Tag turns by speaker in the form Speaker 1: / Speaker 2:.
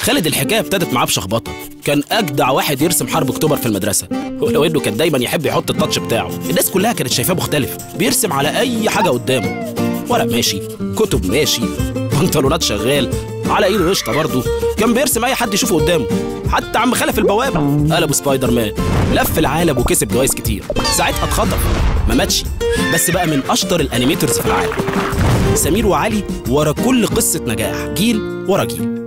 Speaker 1: خالد الحكايه ابتدت معاه بشخبطه كان اجدع واحد يرسم حرب اكتوبر في المدرسه ولو انه كان دايما يحب يحط التاتش بتاعه الناس كلها كانت شايفاه مختلف بيرسم على اي حاجه قدامه ورق ماشي كتب ماشي بنطلونات شغال على ايده قشطه برضه كان بيرسم اي حد يشوفه قدامه حتى عم خلف البوابه قلبه سبايدر مان لف العالم وكسب جوائز كتير ساعتها اتخطف ما ماتش بس بقى من اشطر الانيميتورز في العالم سمير وعلي ورا كل قصه نجاح جيل ورا جيل